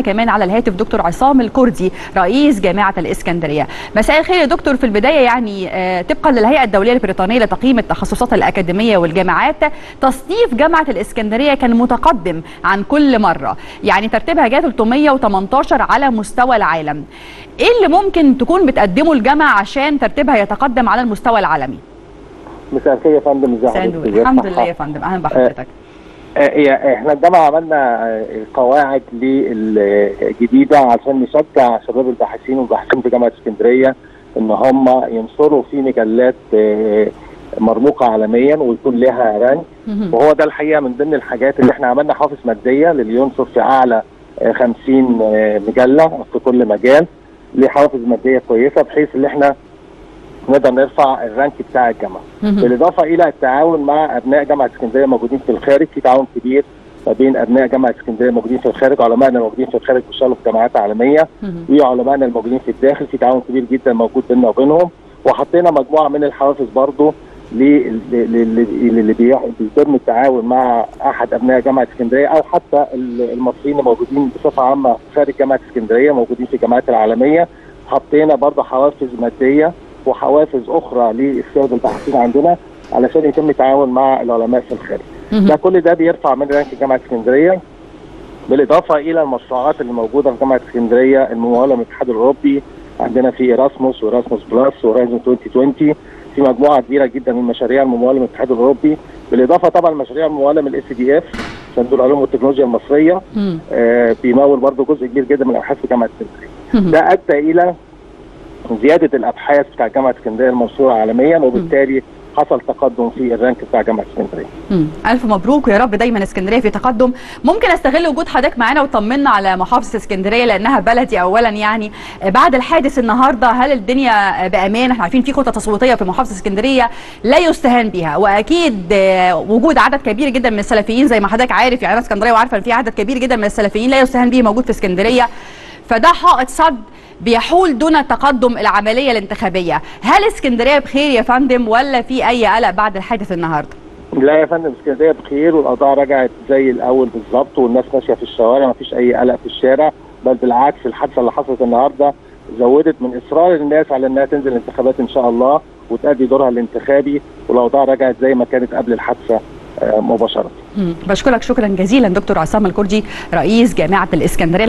كمان على الهاتف دكتور عصام الكردي رئيس جامعه الاسكندريه مساء الخير يا دكتور في البدايه يعني آه، طبقا للهيئه الدوليه البريطانيه لتقييم التخصصات الاكاديميه والجامعات تصنيف جامعه الاسكندريه كان متقدم عن كل مره يعني ترتيبها جاء 318 على مستوى العالم ايه اللي ممكن تكون بتقدمه الجامعه عشان ترتيبها يتقدم على المستوى العالمي مساء الخير يا فندم ازي مساء حضرتك النور. ازي الحمد الصحة؟ لله يا فندم اهلا بحضرتك آه، هي احنا الجامعه عملنا آه، قواعد للجديده عشان نشجع شباب الباحثين والباحثين في جامعه اسكندريه ان هم ينشروا في مجلات آه، مرموقه عالميا ويكون لها رانك مهم. وهو ده الحقيقه من ضمن الحاجات اللي احنا عملنا حافز ماديه للي ينشر في اعلى آه، 50 آه، مجله في كل مجال ليه حوافز ماديه كويسه بحيث ان احنا نقدر نرفع الرانك بتاع الجامعه. مهم. بالاضافه الى التعاون مع ابناء جامعه اسكندريه موجودين في الخارج في تعاون كبير ما بين ابناء جامعه اسكندريه موجودين في الخارج علمائنا الموجودين في الخارج بيشتغلوا في جامعات عالميه مهم. وعلمائنا الموجودين في الداخل في تعاون كبير جدا موجود بيننا وبينهم وحطينا مجموعه من الحوافز برضه لل- لل- لل- اللي بي- بيتم التعاون مع احد ابناء جامعه اسكندريه او حتى ال- المصريين الموجودين بصفه عامه خارج جامعه اسكندريه موجودين في الجامعات العالميه حطينا برضه حوافز ماديه وحوافز اخرى للسيد الباحثين عندنا علشان يتم التعاون مع العلماء في الخارج. مهم. ده كل ده بيرفع من رانك جامعه اسكندريه بالاضافه الى المشروعات اللي موجوده في جامعه اسكندريه المموله من الاتحاد الاوروبي عندنا في ايراسموس وإيراسموس بلس وهورايزون 2020 في مجموعه كبيره جدا من المشاريع المموله من الاتحاد الاوروبي بالاضافه طبعا المشاريع المموله من الاس دي اف صندوق العلوم والتكنولوجيا المصريه مهم. آه بيمول برضه جزء كبير جدا من الابحاث في جامعه اسكندريه. مهم. ده ادى الى زياده الابحاث بتاع جامعه اسكندريه المنصوره عالميا وبالتالي حصل تقدم في الرانك بتاع جامعه اسكندريه. مم. ألف مبروك ويا رب دايما اسكندرية في تقدم ممكن استغل وجود حضرتك معانا وطمنا على محافظة اسكندرية لأنها بلدي أولا يعني آه، بعد الحادث النهاردة هل الدنيا آه، بأمان احنا عارفين في خطة تصويتية في محافظة اسكندرية لا يستهان بها وأكيد آه، وجود عدد كبير جدا من السلفيين زي ما حضرتك عارف يعني أنا اسكندرية وعارفة إن في عدد كبير جدا من السلفيين لا يستهان به موجود في اسكندرية فده حائط صد بيحول دون تقدم العملية الانتخابية هل اسكندرية بخير يا فندم ولا في أي قلق بعد الحادث النهاردة؟ لا يا فندم اسكندريه بخير والاوضاع رجعت زي الاول بالظبط والناس ماشيه في الشوارع ما فيش اي قلق في الشارع بل بالعكس الحادثه اللي حصلت النهارده زودت من اصرار الناس على انها تنزل الانتخابات ان شاء الله وتأدي دورها الانتخابي والاوضاع رجعت زي ما كانت قبل الحادثه آه، مباشره. مم. بشكرك شكرا جزيلا دكتور عصام الكردي رئيس جامعة الإسكندرية